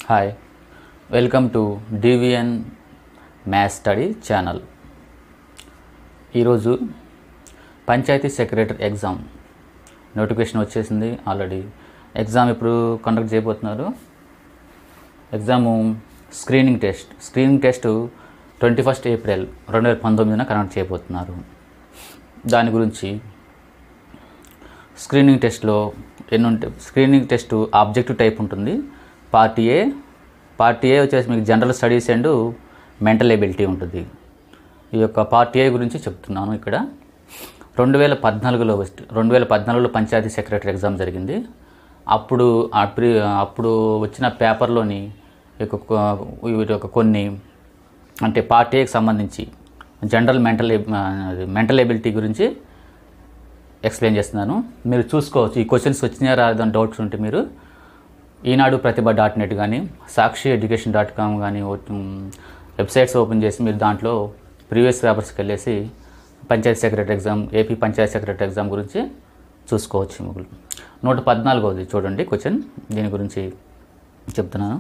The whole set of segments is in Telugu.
Hi welcome to DVN maths study channel ఈరోజు పంచాయతీ సెక్రటరీ ఎగ్జామ్ నోటిఫికేషన్ వచ్చేసింది ఆల్రెడీ ఎగ్జామ్ ఇప్పుడు కండక్ట్ చేయబోతున్నారు exam screening test screening test twenty first April రెండు వేల పంతొమ్మిదిన కండక్ట్ చేయబోతున్నారు దాని గురించి స్క్రీనింగ్ టెస్ట్లో ఎన్ని ఉంటాయి స్క్రీనింగ్ టెస్ట్ ఆబ్జెక్టివ్ టైప్ ఉంటుంది పార్ట్ ఏ పార్ట్ ఏ వచ్చేసి మీకు general studies and mental ability ఉంటుంది ఈ యొక్క పార్ట్ ఏ గురించి చెప్తున్నాను ఇక్కడ రెండు వేల పద్నాలుగులో వస్ట్- రెండు వేల పద్నాలుగులో పంచాయతీ సెక్రటరీ ఎగ్జామ్ జరిగింది అప్పుడు ఆ ప్రి అప్పుడు వచ్చిన పేపర్లోని ఈ యొక్క కొ- వీటి యొక్క కొన్ని అంటే పార్ట్ ఏకి సంబంధించి జనరల్ మెంటల్ మెంటల్ ఎబిలిటీ గురించి ఎక్స్ప్లెయిన్ చేస్తున్నాను మీరు చూసుకోవచ్చు ఈ క్వశ్చన్స్ వచ్చినాయా రాదని డౌట్స్ ఉంటే మీరు ఈనాడు ప్రతిభ డాట్ నెట్ కానీ సాక్షి ఎడ్యుకేషన్ డాట్ కామ్ కానీ వెబ్సైట్స్ ఓపెన్ చేసి మీరు దాంట్లో ప్రీవియస్ పేపర్స్కి వెళ్ళేసి panchayat secretary exam AP panchayat secretary exam గురించి చూసుకోవచ్చు ముగ్గురు నూట పద్నాలుగోది చూడండి క్వశ్చన్ దీని గురించి చెప్తున్నాను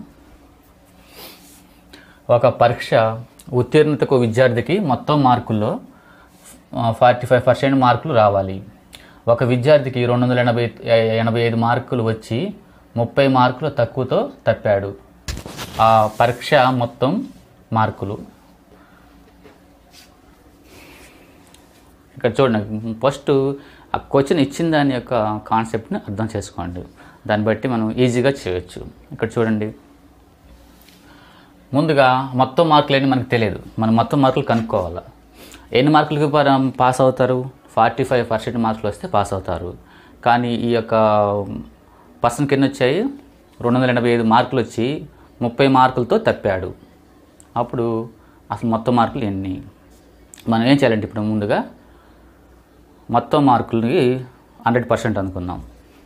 ఒక పరీక్ష ఉత్తీర్ణతకు విద్యార్థికి మొత్తం మార్కుల్లో ఫార్టీ ఫైవ్ పర్సెంట్ మార్కులు రావాలి ఒక విద్యార్థికి రెండు వందల ఎనభై ఎనభై ఐదు మార్కులు వచ్చి ముప్పై మార్కులు తక్కువతో తప్పాడు ఆ పరీక్ష మొత్తం మార్కులు ఇక్కడ చూడండి ఫస్ట్ ఆ క్వశ్చన్ ఇచ్చిన దాని యొక్క కాన్సెప్ట్ని అర్థం చేసుకోండి దాన్ని బట్టి మనం ఈజీగా చేయొచ్చు ఇక్కడ చూడండి ముందుగా మొత్తం మార్కులు ఏంటి మనకు తెలియదు మనం మొత్తం మార్కులు కనుక్కోవాలి ఎన్ని మార్కులకి పర- పాస్ అవుతారు ఫార్టీ ఫైవ్ పర్సెంట్ మార్కులు వస్తే పాస్ అవుతారు కానీ ఈ యొక్క పర్సన్కి ఎన్ని వచ్చాయి రెండు వందల ఎనభై ఐదు మార్కులు వచ్చి ముప్పై మార్కులతో తప్పాడు అప్పుడు అసలు మొత్తం మార్కులు ఎన్ని మనం ఏం చేయాలంటే ఇప్పుడు ముందుగా మొత్తం మార్కులకి హండ్రెడ్ పర్సెంట్ అనుకుందాం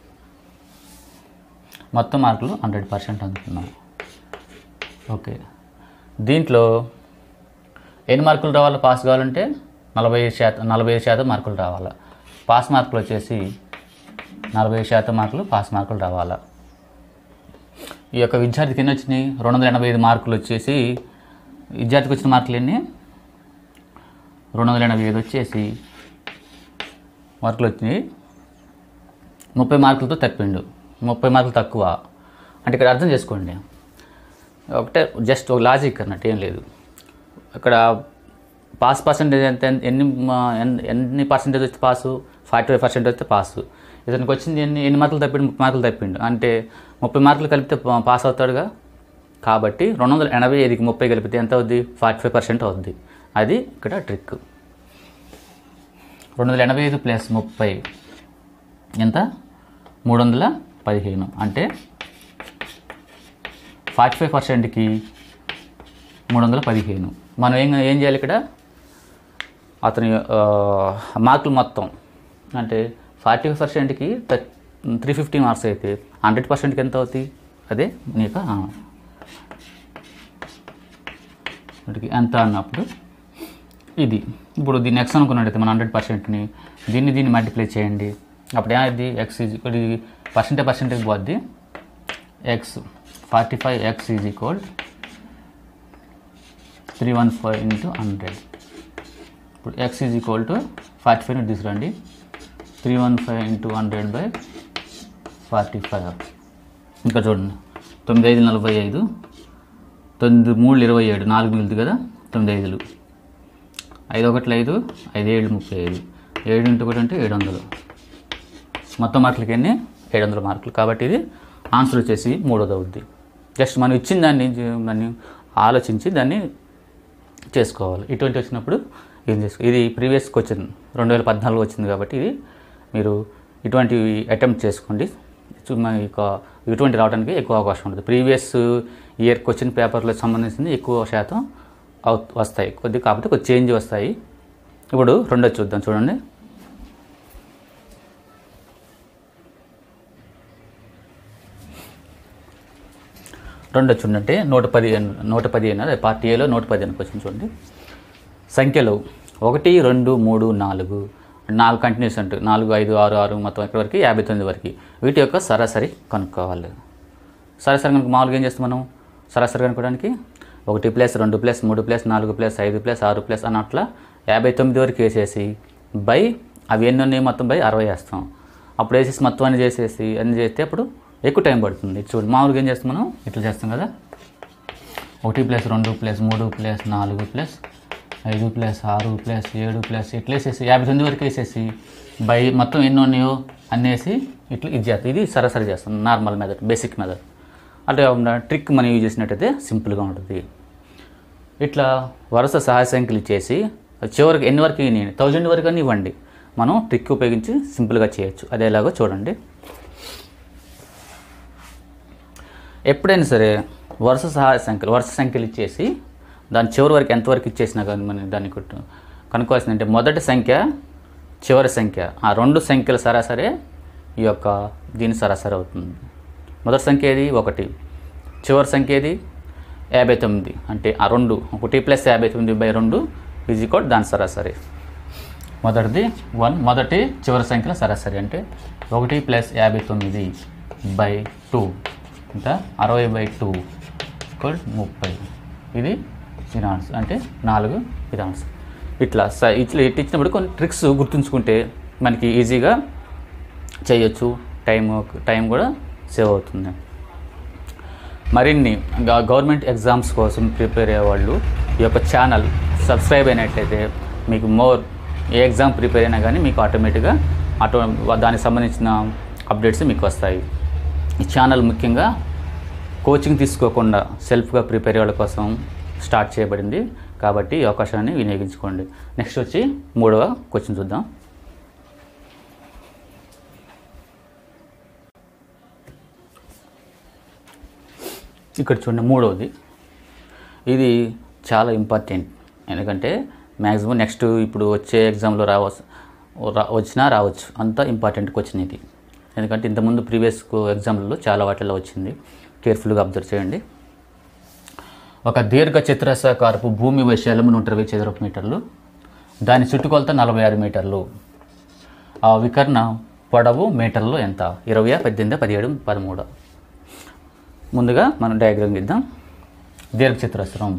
మొత్తం మార్కులు హండ్రెడ్ పర్సెంట్ అనుకుందాం ఓకే దీంట్లో ఎన్ని మార్కులు రావాలి పాస్ కావాలంటే నలభై ఐదు శాతం నలభై ఐదు శాతం మార్కులు రావాలి పాస్ మార్కులు వచ్చేసి నలభై ఐదు శాతం మార్కులు పాస్ మార్కులు రావాలి ఈ యొక్క విద్యార్థికి ఎన్ని వచ్చినాయి రెండు వందల ఎనభై ఐదు మార్కులు వచ్చేసి విద్యార్థికి వచ్చిన మార్కులు ఎన్ని రెండు వందల ఎనభై ఐదు వచ్చేసి మార్కులు వచ్చినాయి ముప్పై మార్కులతో తప్పిండు ముప్పై మార్కులు తక్కువ అంటే ఇక్కడ అర్థం చేసుకోండి ఒకటే జస్ట్ ఒక లాజిక్ అన్నట్టు ఏం లేదు ఇక్కడ పాస్ పర్సెంటేజ్ ఎంత ఎంత- ఎన్ని మా- ఎన్- ఎన్ని పర్సెంటేజ్ వస్తే పాసు ఫార్టీ ఫైవ్ పర్సెంట్ వస్తే పాసు ఇతనికి వచ్చింది ఎన్ని ఎన్ని మార్కులు తప్పిండు ముప్పై మార్కులు తప్పిండు అంటే ముప్పై మార్కులు కలిపితే పా- పాస్ అవుతాడుగా కాబట్టి రెండు వందల ఎనభై ఐదుకి ముప్పై కలిపితే ఎంత అవుద్ది ఫార్టీ ఫైవ్ పర్సెంట్ అవుద్ది అది ఇక్కడ ట్రిక్ రెండు వందల ఎనభై ఐదు ప్లస్ ముప్పై ఎంత మూడు వందల పదిహేను అంటే ఫార్టీ ఫైవ్ పర్సెంట్కి మూడు వందల పదిహేను మనం ఏం ఏం చేయాలి ఇక్కడ అతని ఆ, మార్కులు మొత్తం అంటే ఫార్టీ ఫైవ్ పర్సెంట్కి త్రీ ఫిఫ్టీ మార్క్స్ అయితే హండ్రెడ్ పర్సెంట్కి ఎంత అవుతాయి అదే నీకు ఆ. వాటికి ఎంత అన్నప్పుడు ఇది ఇప్పుడు దీన్ని ఎక్స్ అనుకున్నట్టయితే మన హండ్రెడ్ పర్సెంట్ని దీన్ని దీన్ని మల్టిప్లై చేయండి అప్పుడు ఏమైంది ఎక్స్ ఈజ్ ఇక్కడ పర్సెంటేజ్ పర్సెంటేజ్ పోద్ది X forty five X is equal three one five into hundred ఇప్పుడు X is equal to forty five తీసుకురండి three one five into hundred by forty five ఇంకా చూడండి తొమ్మిది ఐదు నలభై ఐదు తొమ్మిది మూడు ఇరవై ఏడు నాలుగు మిగులుతుంది కదా తొమ్మిది ఐదులు ఐదు ఒకట్లు ఐదు ఐదు ఏడు ముప్పై ఐదు ఏడు ఇంటూ ఒకటి అంటే ఏడు వందలు మొత్తం మార్కులకి ఎన్ని ఏడు వందల మార్కులు కాబట్టి ఇది ఆన్సర్ వచ్చేసి మూడోది అవుద్ది జస్ట్ మనం ఇచ్చిన దాన్ని దాన్ని ఆలోచించి దాన్ని చేసుకోవాలి ఇటువంటి వచ్చినప్పుడు ఏం చేసుకో ఇది ప్రీవియస్ క్వశ్చన్ రెండు వేల పద్నాలుగు వచ్చింది కాబట్టి ఇది మీరు ఇటువంటి అటెంప్ట్ చేసుకోండి చు- మన యొక్క ఇటువంటి రావడానికి ఎక్కువ అవకాశం ఉంటుంది ప్రీవియస్ ఇయర్ క్వశ్చన్ పేపర్లకు సంబంధించింది ఎక్కువ శాతం అవు వస్తాయి కొద్ది కాకపోతే కొద్ది చేంజ్ వస్తాయి ఇప్పుడు రెండోది చూద్దాం చూడండి రెండో చూడండి నూట పది నూట పది అన్నది పార్ట్ ఏలో నూట పది అని క్వశ్చన్ చూడండి సంఖ్యలు ఒకటి రెండు మూడు నాలుగు నాలుగు కంటిన్యూస్ అంటూ నాలుగు ఐదు ఆరు ఆరు మొత్తం ఎక్కడి వరకు యాభై తొమ్మిది వరకు వీటి యొక్క సరాసరి కనుక్కోవాలి సరాసరి కనుక మామూలుగా ఏం చేస్తాం మనం సరాసరి కనుక్కోవడానికి ఒకటి ప్లస్ రెండు ప్లస్ మూడు ప్లస్ నాలుగు ప్లస్ ఐదు ప్లస్ ఆరు ప్లస్ అన్నట్ల యాభై తొమ్మిది వరకు వేసేసి బై అవి ఎన్ని ఉన్నాయి మొత్తం బై అరవై వేస్తాం అప్పుడు వేసేసి మొత్తం అన్ని చేసేసి అన్ని చేస్తే అప్పుడు ఎక్కువ టైం పడుతుంది చూడు మామూలుగా ఏం చేస్తాం మనం ఇట్లా చేస్తాం కదా ఒకటి ప్లస్ రెండు ప్లస్ మూడు ప్లస్ నాలుగు ప్లస్ ఐదు ప్లస్ ఆరు ప్లస్ ఏడు ప్లస్ ఇట్లా వేసేసి యాభై తొమ్మిది వరకు వేసేసి బై మొత్తం ఎన్ని ఉన్నాయో అన్నేసి ఇట్లా ఇది చేస్తాం ఇది సరాసరి చేస్తాం నార్మల్ మెథడ్ బేసిక్ మెథడ్ అంటే కాకుండా ట్రిక్ మనం యూజ్ చేసినట్టయితే సింపుల్గా ఉంటుంది ఇట్లా వరుస సహాయ సంఖ్యలు ఇచ్చేసి చివరికి ఎన్ని వరకు నేను థౌజండ్ వరకు అని ఇవ్వండి మనం ట్రిక్ ఉపయోగించి సింపుల్గా చేయొచ్చు అది ఎలాగో చూడండి ఎప్పుడైనా సరే వరుస సహాయ సంఖ్యలు వరుస సంఖ్యలు ఇచ్చేసి దాని చివరి వరకు ఎంతవరకు ఇచ్చేసినా కానీ మనం దాన్ని కొట్టు కనుక్కోవాల్సింది అంటే మొదటి సంఖ్య చివరి సంఖ్య ఆ రెండు సంఖ్యల సరాసరి ఈ యొక్క దీని సరాసరి అవుతుంది మొదటి సంఖ్య ఏది ఒకటి చివరి సంఖ్య ఏది యాభై తొమ్మిది అంటే ఆ రెండు ఒకటి ప్లస్ యాభై తొమ్మిది బై రెండు ఈజ్ ఈక్వల్ దాని సరాసరి మొదటిది వన్ మొదటి చివరి సంఖ్యల సరాసరి అంటే ఒకటి ప్లస్ యాభై తొమ్మిది బై టూ ఇంత అరవై బై టూ ఈక్వల్ ముప్పై ఇది ఇది ఆన్సర్ అంటే నాలుగు ఇది ఆన్సర్ ఇట్లా స ఇట్లా ఇట్లా ఇచ్చినప్పుడు కొన్ని ట్రిక్స్ గుర్తుంచుకుంటే మనకి ఈజీగా చేయొచ్చు టైం టైం కూడా సేవ్ అవుతుంది మరిన్ని గ- గవర్నమెంట్ ఎగ్జామ్స్ కోసం ప్రిపేర్ అయ్యే వాళ్ళు ఈ యొక్క ఛానల్ సబ్స్క్రైబ్ అయినట్లయితే మీకు మోర్ ఏ ఎగ్జామ్ ప్రిపేర్ అయినా కానీ మీకు ఆటోమేటిక్గా ఆటో దానికి సంబంధించిన అప్డేట్స్ మీకు వస్తాయి ఈ ఛానల్ ముఖ్యంగా కోచింగ్ తీసుకోకుండా సెల్ఫ్గా ప్రిపేర్ అయ్యే వాళ్ళ కోసం స్టార్ట్ చేయబడింది కాబట్టి ఈ అవకాశాన్ని వినియోగించుకోండి నెక్స్ట్ వచ్చి మూడవ క్వశ్చన్ చూద్దాం ఇక్కడ చూడండి మూడవది ఇది చాలా ఇంపార్టెంట్ ఎందుకంటే మ్యాక్సిమం నెక్స్ట్ ఇప్పుడు వచ్చే ఎగ్జామ్లో రావచ్చు రా వచ్చినా రావచ్చు అంత ఇంపార్టెంట్ క్వశ్చన్ ఇది ఎందుకంటే ఇంతకుముందు ప్రీవియస్ ఎగ్జామ్లలో చాలా వాటిల్లో వచ్చింది కేర్ఫుల్గా అబ్జర్వ్ చేయండి ఒక దీర్ఘ చతురస్రాకారపు భూమి వైశాల్యము నూట ఇరవై చదరపు మీటర్లు దాని చుట్టుకొలత నలభై ఆరు మీటర్లు ఆ వికర్ణ పొడవు మీటర్లు ఎంత ఇరవై పద్దెనిమిది పదిహేడు పదమూడు ముందుగా మనం డయాగ్రామ్ గీద్దాం దీర్ఘ చతురస్రం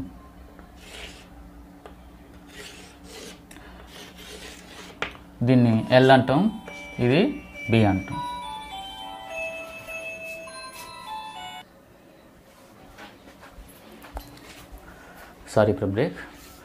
దీన్ని ఎల్ అంటాం ఇది బి అంటాం సారీ ఇప్పుడు బ్రేక్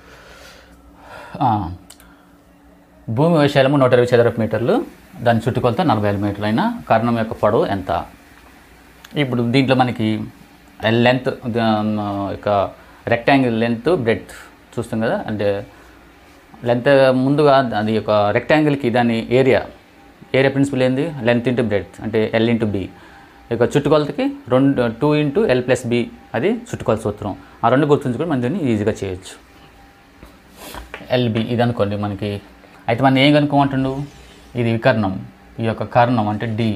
భూమి వైశాల్యము నూట ఇరవై చదరపు మీటర్లు దాని చుట్టుకొలత నలభై ఐదు మీటర్లు అయిన కర్ణం యొక్క పొడవు ఎంత ఇప్పుడు దీంట్లో మనకి లెంత్ యొక్క రెక్టాంగిల్ లెంత్ బ్రెడ్త్ చూస్తాం కదా అంటే లెంత్ ముందుగా అది యొక్క రెక్టాంగిల్కి దాని ఏరియా ఏరియా ప్రిన్సిపల్ ఏంది లెంత్ ఇంటూ బ్రెడ్త్ అంటే ఎల్ ఇంటూ బి ఇక చుట్టుకొలతకి రెండు two into L plus B అది చుట్టుకొలత సూత్రం ఆ రెండు గుర్తుంచుకొని మనం దీన్ని ఈజీగా చేయొచ్చు ఎల్బి ఇది అనుకోండి మనకి అయితే మనం ఏం కనుక్కోమంటుండు ఇది వికర్ణం ఈ యొక్క కర్ణం అంటే డి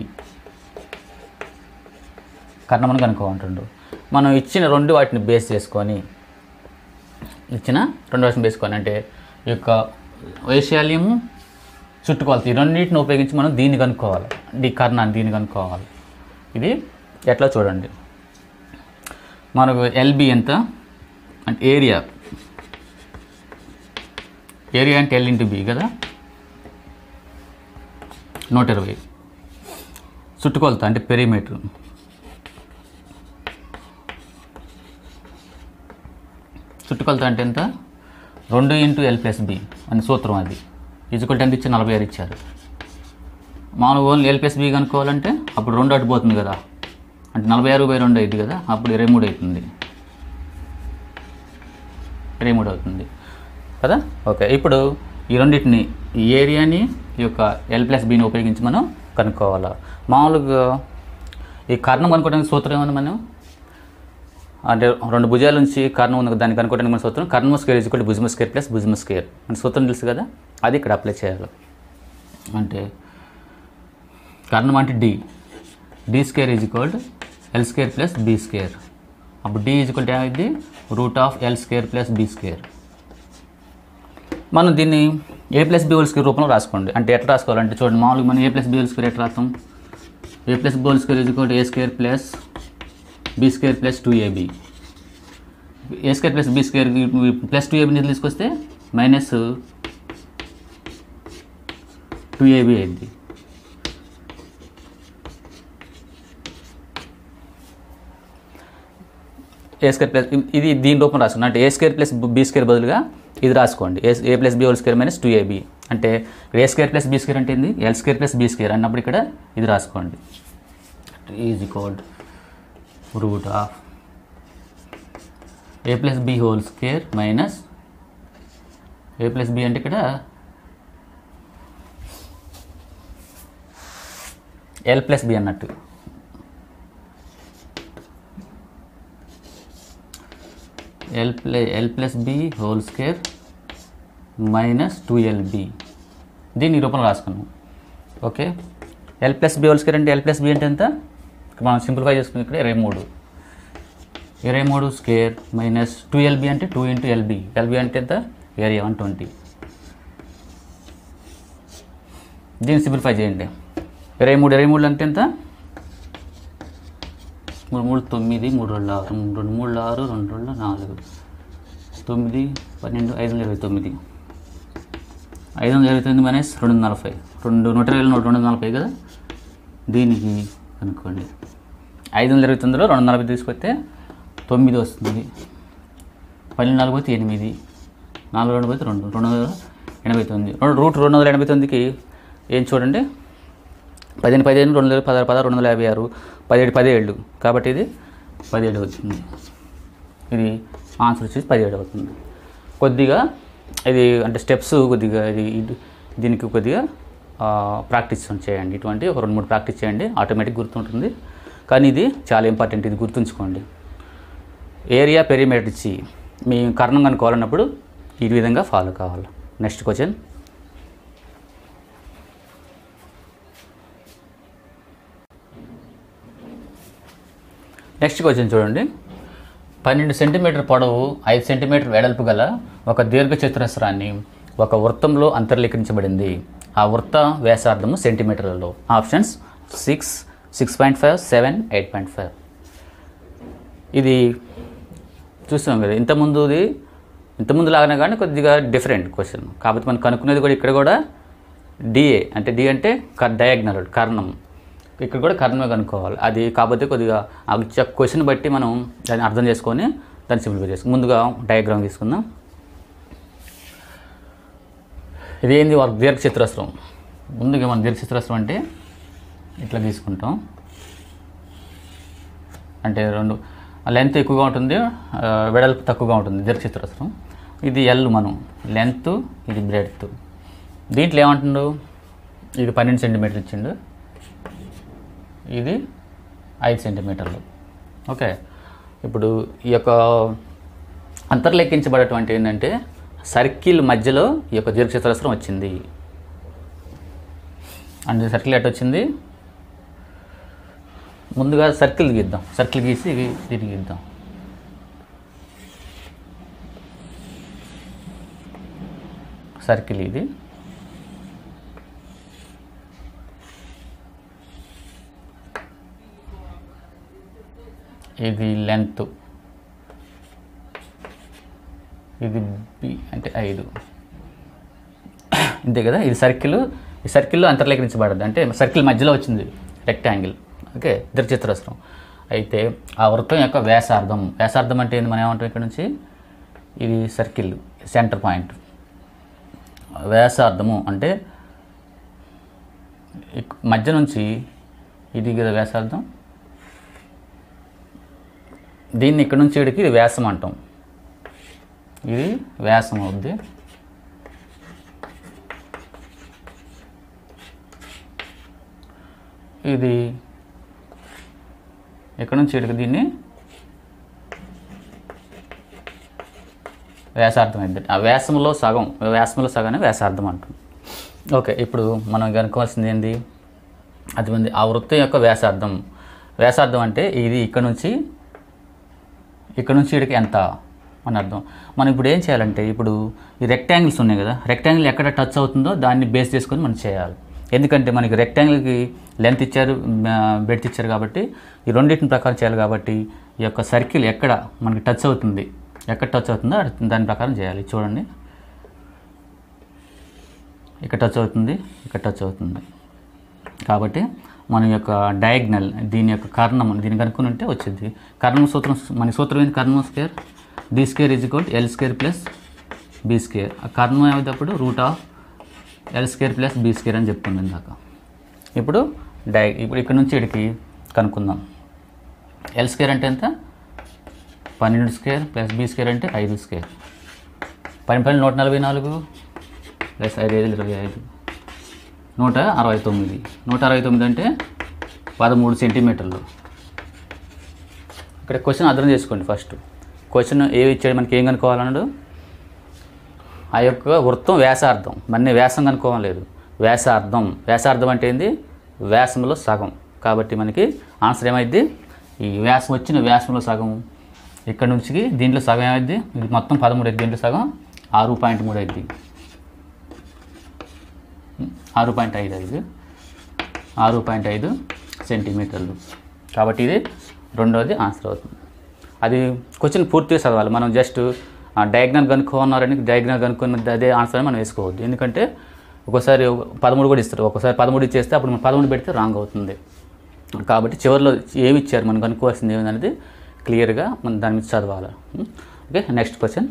కర్ణం అని కనుక్కోమంటుండు మనం ఇచ్చిన రెండు వాటిని బేస్ చేసుకొని ఇచ్చిన రెండు వాటిని వేసుకొని అంటే ఈ యొక్క వైశాల్యము చుట్టుకొలత ఈ రెండింటిని ఉపయోగించి మనం దీన్ని కనుక్కోవాలి డి కర్ణాన్ని దీన్ని కనుక్కోవాలి ఇది ఎట్లా చూడండి మనకు ఎల్బి ఎంత అంటే ఏరియా ఏరియా అంటే ఎల్ ఇంటూ బి కదా నూట ఇరవై చుట్టుకొలత అంటే పెరిమీటర్ చుట్టుకొలత అంటే ఎంత రెండు ఇంటూ ఎల్ ప్లస్ బి అని సూత్రం అది ఈజ్వల్ ఎంత ఇచ్చి నలభై ఆరు ఇచ్చారు మామూలుగా ఓన్లీ ఎల్ ప్లస్ బి కనుక్కోవాలంటే అప్పుడు రెండు అటు పోతుంది కదా అంటే నలభై ఆరు బై రెండు అయింది కదా అప్పుడు ఇరవై మూడు అవుతుంది ఇరవై మూడు అవుతుంది కదా ఓకే ఇప్పుడు ఈ రెండింటిని ఈ ఏరియాని ఈ యొక్క ఎల్ ప్లస్ బిని ఉపయోగించి మనం కనుక్కోవాలా మామూలుగా ఈ కర్ణం కనుక్కోవడానికి సూత్రం ఏమన్నా మనం అంటే రెండు భుజాల నుంచి కర్ణం ఉంది కదా, దాన్ని కనుక్కోవడానికి మన సూత్రం కర్ణం స్కేర్ ఈజ్ ఈక్వల్ భుజమ స్కేర్ ప్లస్ భుజమ స్కేర్ మన సూత్రం తెలుసు కదా అది ఇక్కడ అప్లై చేయాలి అంటే కర్ణం అంటే D D square is equal L square plus B square అప్పుడు డి ఈజ్ ఈక్వల్ ఏమైంది root of L square plus B square మనం దీన్ని A plus B whole square రూపంలో రాసుకోండి అంటే ఎట్లా రాసుకోవాలంటే చూడండి మామూలుగా మనం A plus B whole square ఎట్లా రాస్తాం A plus B whole square is equal A square plus B square plus two A B A square plus B square plus two AB తీసుకొస్తే మైనస్ టూ ఏబీ అయింది ఏ స్క్వేర్ ప్లస్ ఇది దీని రూపం రాసుకున్నాం అంటే A square plus B square బదులుగా ఇది రాసుకోండి A A plus B whole square minus two A B అంటే A square plus B square అంటే ఏంది L square plus B square అన్నప్పుడు ఇక్కడ ఇది రాసుకోండి ఈజ్ కోడ్ root of A plus B whole square minus A plus B అంటే ఇక్కడ ఎల్ ప్లస్ బి అన్నట్టు L plus L plus B whole square minus two L B దీన్ని ఈ రూపంలో రాసుకున్నాం okay L plus B whole square అంటే ఎల్ ప్లస్ బి అంటే ఎంత మనం సింప్లిఫై చేసుకుని ఇక్కడ ఇరవై మూడు ఇరవై మూడు స్క్వేర్ మైనస్ టూ ఎల్బి అంటే టూ ఇంటూ ఎల్బి ఎల్బి అంటే ఎంత ఏరియా వన్ ట్వంటీ దీన్ని సింప్లిఫై చేయండి ఇరవై మూడు ఇరవై మూడు అంటే ఎంత మూడు మూడు తొమ్మిది మూడు రెండు ఆరు రెండు మూడు ఆరు రెండు రెండు నాలుగు తొమ్మిది పన్నెండు ఐదు వందల ఇరవై తొమ్మిది ఐదు వందల ఇరవై తొమ్మిది మైనస్ రెండు వందల నలభై రెండు నూట ఇరవై నూట రెండు వందల నలభై కదా దీనికి కనుక్కోండి ఐదు వందల ఇరవై తొమ్మిదిలో రెండు వందల నలభై తీసుకొస్తే తొమ్మిది వస్తుంది పన్నెండు నాలుగు పోతే ఎనిమిది నాలుగు రెండు పోతే రెండు రెండు వందల ఎనభై తొమ్మిది రెండు రూట్ రెండు వందల ఎనభై తొమ్మిదికి ఏం చూడండి పదిహేను పదిహేను రెండు వందల పదహారు పదహారు రెండు వందల యాభై ఆరు పదిహేడు పదిహేడు కాబట్టి ఇది పదిహేడు అవుతుంది ఇది ఆన్సర్ వచ్చేసి పదిహేడు అవుతుంది కొద్దిగా ఇది అంటే స్టెప్స్ కొద్దిగా ఇది ఇది- దీనికి కొద్దిగా ఆ, ప్రాక్టీస్ చేయండి ఇటువంటి ఒక రెండు మూడు ప్రాక్టీస్ చేయండి ఆటోమేటిక్ గుర్తుంటుంది కానీ ఇది చాలా ఇంపార్టెంట్ ఇది గుర్తుంచుకోండి ఏరియా పెరిమీటర్ ఇచ్చి మీ కర్ణం కనుక్కోవాలన్నప్పుడు ఈ విధంగా ఫాలో కావాలి నెక్స్ట్ క్వశ్చన్ నెక్స్ట్ క్వశ్చన్ చూడండి పన్నెండు సెంటీమీటర్ పొడవు ఐదు సెంటీమీటర్ వెడల్పు గల ఒక దీర్ఘ చతురస్రాన్ని ఒక వృత్తంలో అంతర్లీకరించబడింది ఆ వృత్త వ్యాసార్థము సెంటీమీటర్లలో options six six point five seven eight point five ఇది చూస్తున్నాం కదా ఇంతకుముందుది ఇంతకుముందు లాగానే కానీ కొద్దిగా డిఫరెంట్ క్వశ్చన్ కాకపోతే మనం కనుక్కునేది కూడా ఇక్కడ కూడా డిఏ అంటే డి అంటే డయాగ్నల్ కర్ణం ఇక్కడ కూడా కర్ణమే కనుక్కోవాలి అది కాకపోతే కొద్దిగా ఆ ఇచ్చే క్వశ్చన్ బట్టి మనం దాన్ని అర్థం చేసుకొని దాన్ని సింప్లిఫై చేసుకుందాం ముందుగా డయాగ్రామ్ తీసుకుందాం ఇది ఏంది ఒక దీర్ఘ చతురస్రం ముందుగా మనం దీర్ఘ చతురస్రం అంటే ఇట్లా తీసుకుంటాం అంటే రెండు లెంత్ ఎక్కువగా ఉంటుంది ఆ, వెడల్పు తక్కువగా ఉంటుంది దీర్ఘచతురస్రం ఇది ఎల్ మనం లెంత్ ఇది బ్రెడ్త్ దీంట్లో ఏమంటుండు ఇది పన్నెండు సెంటీమీటర్లు ఇచ్చిండు ఇది ఐదు సెంటీమీటర్లు ఓకే ఇప్పుడు ఈ యొక్క అంతర్లెక్కించబడేటువంటి ఏంటంటే సర్కిల్ మధ్యలో ఈ యొక్క దీర్ఘచతురస్రం వచ్చింది అంటే సర్కిల్ ఎట్ వచ్చింది ముందుగా సర్కిల్ గీద్దాం సర్కిల్ గీసి దీన్ని గీద్దాం సర్కిల్ ఇది ఇది లెంత్ ఇది బి అంటే ఐదు అంతే కదా ఇది సర్కిల్ ఈ సర్కిల్లో అంతర్లేఖించబడద్దు అంటే సర్కిల్ మధ్యలో వచ్చింది రెక్టాంగిల్ ఓకే దీర్ఘచతురస్రం అయితే ఆ వృత్తం యొక్క వ్యాసార్థం వ్యాసార్థం అంటే ఏంది మనం ఏమంటాం ఇక్కడ నుంచి ఇది సర్కిల్ సెంటర్ పాయింట్ వ్యాసార్థము అంటే ఇక్- మధ్య నుంచి ఇది కదా వ్యాసార్థం దీన్ని ఇక్కడ నుంచి ఇక్కడికి ఇది వ్యాసం అంటాం ఇది వ్యాసం అవుద్ది ఇది ఇక్కడ నుంచి ఇక్కడికి దీన్ని వ్యాసార్థం అయింది ఆ వ్యాసంలో సగం వ్యాసంలో సగానే వ్యాసార్థం అంటాం ఓకే ఇప్పుడు మనం కనుక్కోవాల్సింది ఏంది అది ఉంది ఆ వృత్తం యొక్క వ్యాసార్థం వ్యాసార్థం అంటే ఇది ఇక్కడ నుంచి ఇక్కడ నుంచి ఇక్కడికి ఎంత అని అర్థం మనం ఇప్పుడు ఏం చేయాలంటే ఇప్పుడు ఈ రెక్టాంగిల్స్ ఉన్నాయి కదా రెక్టాంగిల్ ఎక్కడ టచ్ అవుతుందో దాన్ని బేస్ చేసుకొని మనం చేయాలి ఎందుకంటే మనకి రెక్టాంగిల్కి లెంత్ ఇచ్చారు బెడ్త్ ఇచ్చారు కాబట్టి ఈ రెండింటిని ప్రకారం చేయాలి కాబట్టి ఈ యొక్క సర్కిల్ ఎక్కడ మనకి టచ్ అవుతుంది ఎక్కడ టచ్ అవుతుందో అక్కడ దాని ప్రకారం చేయాలి చూడండి ఇక్కడ టచ్ అవుతుంది ఇక్కడ టచ్ అవుతుంది కాబట్టి మన యొక్క డయాగ్నల్ దీని యొక్క కర్ణం దీన్ని కనుక్కొని ఉంటే వచ్చింది కర్ణం సూత్రం మన సూత్రం ఏంటి కర్ణం square D square is equal L square plus B square ఆ కర్ణం ఏమైనప్పుడు root of L square plus B square అని చెప్పుకుంది ఇందాక ఇప్పుడు డై ఇప్పుడు ఇక్కడ నుంచి ఇక్కడికి కనుక్కుందాం ఎల్ స్క్వేర్ అంటే ఎంత పన్నెండు స్క్వేర్ ప్లస్ బీ స్క్వేర్ అంటే ఐదు స్క్వేర్ పని పని నూట నలభై నాలుగు ప్లస్ ఐదు ఐదు ఇరవై ఐదు నూట అరవై తొమ్మిది నూట అరవై తొమ్మిది అంటే పదమూడు సెంటీమీటర్లు ఇక్కడ క్వశ్చన్ అర్థం చేసుకోండి ఫస్ట్ క్వశ్చన్ ఏవి ఇచ్చాడు మనకి ఏం కనుక్కోవాలన్నాడు ఆ యొక్క వృత్తం వ్యాసార్థం మన వ్యాసం కనుక్కోవలేదు వ్యాసార్థం వ్యాసార్థం అంటే ఏంది వ్యాసంలో సగం కాబట్టి మనకి ఆన్సర్ ఏమైంది ఈ వ్యాసం వచ్చిన వ్యాసంలో సగం ఇక్కడ నుంచి దీంట్లో సగం ఏమైంది ఇది మొత్తం పదమూడు అయింది దీంట్లో సగం ఆరు పాయింట్ మూడు అయింది ఆరు పాయింట్ ఐదు ఐదు ఆరు పాయింట్ ఐదు సెంటీమీటర్లు కాబట్టి ఇది రెండవది ఆన్సర్ అవుతుంది అది క్వశ్చన్ పూర్తిగా చదవాలి మనం జస్ట్ డయాగ్నల్ కనుక్కోన్నారని డయాగ్నల్ కనుక్కున్న అదే ఆన్సర్ అని మనం వేసుకోవద్దు ఎందుకంటే ఒక్కోసారి పదమూడు కూడా ఇస్తారు ఒక్కోసారి పదమూడు ఇచ్చేస్తే అప్పుడు మనం పదమూడు పెడితే రాంగ్ అవుతుంది కాబట్టి చివరిలో ఏమి ఇచ్చారు మనం కనుక్కోవాల్సింది ఏమిటనేది క్లియర్గా మనం దాని మీద చదవాలి ఓకే నెక్స్ట్ క్వశ్చన్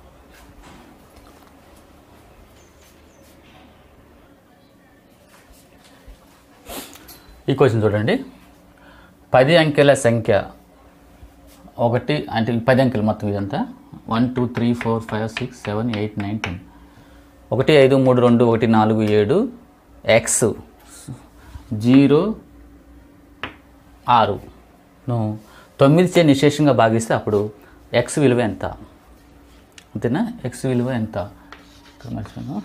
ఈ క్వశ్చన్ చూడండి పది అంకెల సంఖ్య ఒకటి అంటే పది అంకెలు మొత్తం ఇదంతా one two three four five six seven eight nine ten ఒకటి ఐదు మూడు రెండు ఒకటి నాలుగు ఏడు ఎక్స్ జీరో ఆరు నువ్వు తొమ్మిది చే నిశేషంగా భాగిస్తే అప్పుడు ఎక్స్ విలువ ఎంత అంతేనా ఎక్స్ విలువ ఎంత ఇక్కడ మర్చిపోయాను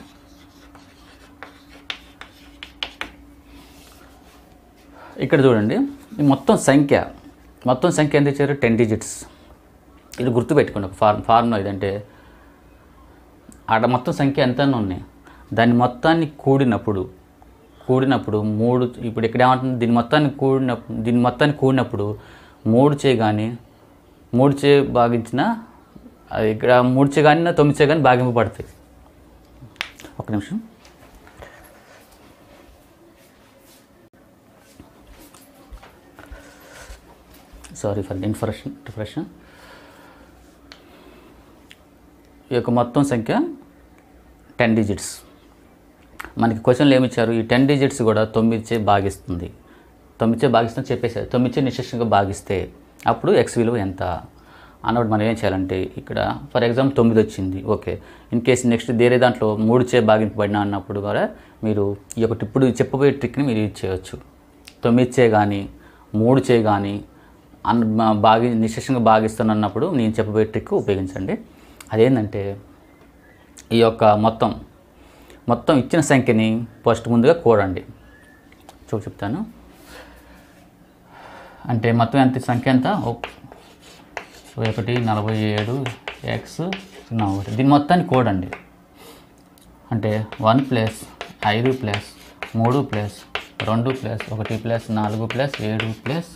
ఇక్కడ చూడండి ఈ మొత్తం సంఖ్య మొత్తం సంఖ్య ఎంత ఇచ్చారు టెన్ డిజిట్స్ ఇది గుర్తుపెట్టుకోండి ఒక ఫార్మ్ ఫార్ములా ఇదంటే ఆడ మొత్తం సంఖ్య ఎంత ఉన్నాయి దాన్ని మొత్తాన్ని కూడినప్పుడు కూడినప్పుడు మూడు ఇప్పుడు ఇక్కడ ఏమంటుంది దీని మొత్తాన్ని కూడినప్పుడు దీని మొత్తాన్ని కూడినప్పుడు మూడు చే కానీ మూడు చే భాగించిన అది ఇక్కడ మూడు చే కానీ తొమ్మిది చే కానీ భాగింపబడతాయి ఒక నిమిషం సారీ ఫర్ ఇన్ఫర్మేషన్ డిఫరెషన్ ఈ యొక్క మొత్తం సంఖ్య టెన్ డిజిట్స్ మనకి క్వశ్చన్లు ఏమి ఇచ్చారు ఈ టెన్ డిజిట్స్ కూడా తొమ్మిదిచే భాగిస్తుంది తొమ్మిదిచే భాగిస్తుందని చెప్పేసారు తొమ్మిదిచే నిశ్శేషంగా భాగిస్తే అప్పుడు ఎక్స్ విలువ ఎంత అన్నప్పుడు మనం ఏం చేయాలంటే ఇక్కడ ఫర్ ఎగ్జాంపుల్ తొమ్మిది వచ్చింది ఓకే ఇన్ కేసు నెక్స్ట్ వేరే దాంట్లో మూడు చే భాగింపబడిన అన్నప్పుడు కూడా మీరు ఈ యొక్క ఇప్పుడు చెప్పబోయే ట్రిక్ని మీరు యూజ్ చేయవచ్చు తొమ్మిది చే కానీ మూడు చే కానీ అన్ బాగి నిశ్శేషంగా భాగిస్తున్నప్పుడు నేను చెప్పబోయే ట్రిక్ ఉపయోగించండి అదేంటంటే ఈ యొక్క మొత్తం మొత్తం ఇచ్చిన సంఖ్యని ఫస్ట్ ముందుగా కూడండి చూ చెప్తాను అంటే మొత్తం ఎంత సంఖ్య ఎంత ఓ- ఒకటి నలభై ఏడు ఎక్స్ సున్నా ఒకటి దీని మొత్తాన్ని కూడండి అంటే వన్ ప్లస్ ఐదు ప్లస్ మూడు ప్లస్ రెండు ప్లస్ ఒకటి ప్లస్ నాలుగు ప్లస్ ఏడు ప్లస్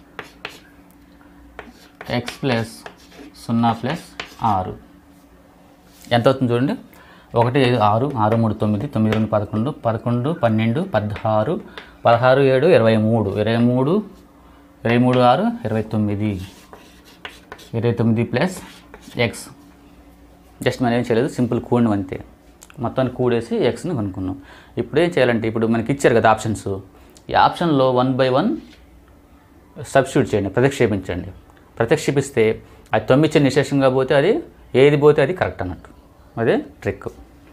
ఎక్స్ ప్లస్ సున్నా ప్లస్ ఆరు ఎంత అవుతుంది చూడండి ఒకటి ఐదు ఆరు ఆరు మూడు తొమ్మిది తొమ్మిది రెండు పదకొండు పదకొండు పన్నెండు పదహారు పదహారు ఏడు ఇరవై మూడు ఇరవై మూడు ఇరవై మూడు ఆరు ఇరవై తొమ్మిది ఇరవై తొమ్మిది ప్లస్ ఎక్స్ జస్ట్ మనం ఏం చేయలేదు సింపుల్ కూడిన అంతే మొత్తాన్ని కూడేసి ఎక్స్ని కనుక్కున్నాం ఇప్పుడు ఏం చేయాలంటే ఇప్పుడు మనకి ఇచ్చారు కదా ఆప్షన్స్ ఈ ఆప్షన్లో వన్ బై వన్ సబ్స్టిట్యూట్ చేయండి ప్రతిక్షేపించండి ప్రతిక్షేపిస్తే అది తొమ్మిది నిశేషంగా పోతే అది ఏది పోతే అది కరెక్ట్ అన్నట్టు అదే ట్రిక్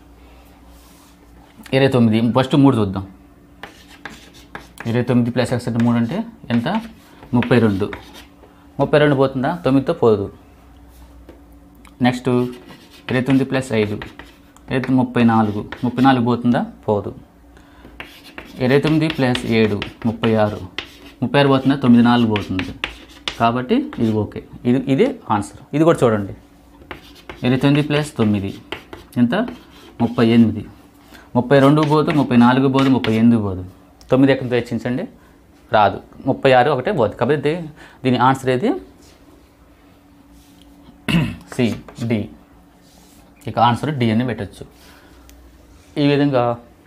ఇరవై తొమ్మిది ఫస్ట్ మూడు చూద్దాం ఇరవై తొమ్మిది ప్లస్ ఎక్స్ అంటే మూడు అంటే ఎంత ముప్పై రెండు ముప్పై రెండు పోతుందా తొమ్మిదితో పోదు నెక్స్ట్ ఇరవై తొమ్మిది ప్లస్ ఐదు ఇరవై తొమ్మిది ముప్పై నాలుగు ముప్పై నాలుగు పోతుందా పోదు ఇరవై తొమ్మిది ప్లస్ ఏడు ముప్పై ఆరు ముప్పై ఆరు పోతుందా తొమ్మిది నాలుగు పోతుంది కాబట్టి ఇది ఓకే ఇది ఇదే ఆన్సర్ ఇది కూడా చూడండి ఇరవై తొమ్మిది ప్లస్ తొమ్మిది ఎంత ముప్పై ఎనిమిది ముప్పై రెండు పోదు ముప్పై నాలుగు పోదు ముప్పై ఎనిమిది పోదు తొమ్మిది ఎక్కడ తెచ్చించండి రాదు ముప్పై ఆరు ఒకటే పోదు కాబట్టి దీని ఆన్సర్ ఏది సి డి ఇక ఆన్సర్ డి అని పెట్టచ్చు ఈ విధంగా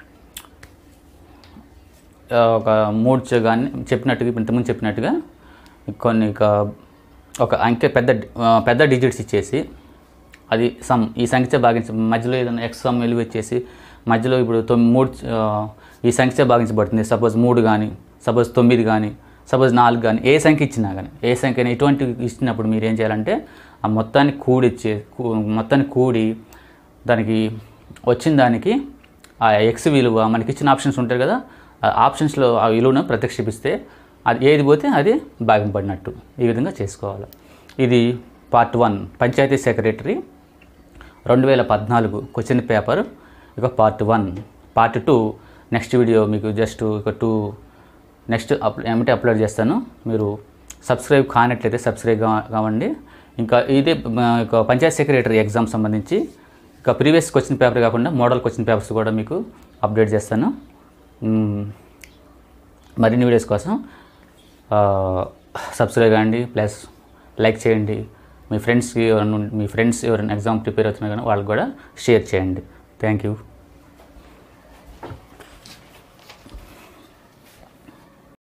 ఆ, ఒక మూడు చే- కానీ చెప్పినట్టుగా ఇంతకుముందు చెప్పినట్టుగా కొన్ని ఇక ఒక అంకె పెద్ద ఆ, పెద్ద డిజిట్స్ ఇచ్చేసి అది సమ్ ఈ సంఖ్య భాగించ మధ్యలో ఏదైనా ఎక్స్ సమ్ విలువ ఇచ్చేసి మధ్యలో ఇప్పుడు తొమ్మిది మూడు ఆ, ఈ సంఖ్య భాగించబడుతుంది సపోజ్ మూడు కానీ సపోజ్ తొమ్మిది కానీ సపోజ్ నాలుగు కానీ ఏ సంఖ్య ఇచ్చినా కానీ ఏ సంఖ్య ఇటువంటి ఇచ్చినప్పుడు మీరు ఏం చేయాలంటే ఆ మొత్తాన్ని కూడిచ్చే కూ- మొత్తాన్ని కూడి దానికి వచ్చిన దానికి ఆ ఎక్స్ విలువ మనకి ఇచ్చిన ఆప్షన్స్ ఉంటాయి కదా ఆ ఆప్షన్స్లో ఆ విలువను ప్రత్యక్షిపిస్తే అది ఏది పోతే అది భాగింపడినట్టు ఈ విధంగా చేసుకోవాలి ఇది పార్ట్ వన్ పంచాయతీ సెక్రటరీ రెండు వేల పద్నాలుగు క్వశ్చన్ పేపర్ ఇక part one part two next video మీకు జస్ట్ ఇక టూ నెక్స్ట్ అప్ ఏమిటి అప్లోడ్ చేస్తాను మీరు సబ్స్క్రైబ్ కానట్లయితే సబ్స్క్రైబ్ కా- కావండి ఇంకా ఇదే ఆ, ఇక పంచాయత్ సెక్రటరీ ఎగ్జామ్ సంబంధించి ఇక ప్రీవియస్ క్వశ్చన్ పేపర్ కాకుండా మోడల్ క్వశ్చన్ పేపర్స్ కూడా మీకు అప్డేట్ చేస్తాను మ్మ్. మరిన్ని వీడియోస్ కోసం ఆ, సబ్స్క్రైబ్ కాండి ప్లస్ లైక్ చేయండి మీ ఫ్రెండ్స్కి ఎవరైనా ఉన్- మీ ఫ్రెండ్స్ ఎవరైనా ఎగ్జామ్ ప్రిపేర్ అవుతున్నా కానీ వాళ్ళకి కూడా షేర్ చేయండి థ్యాంక్ యూ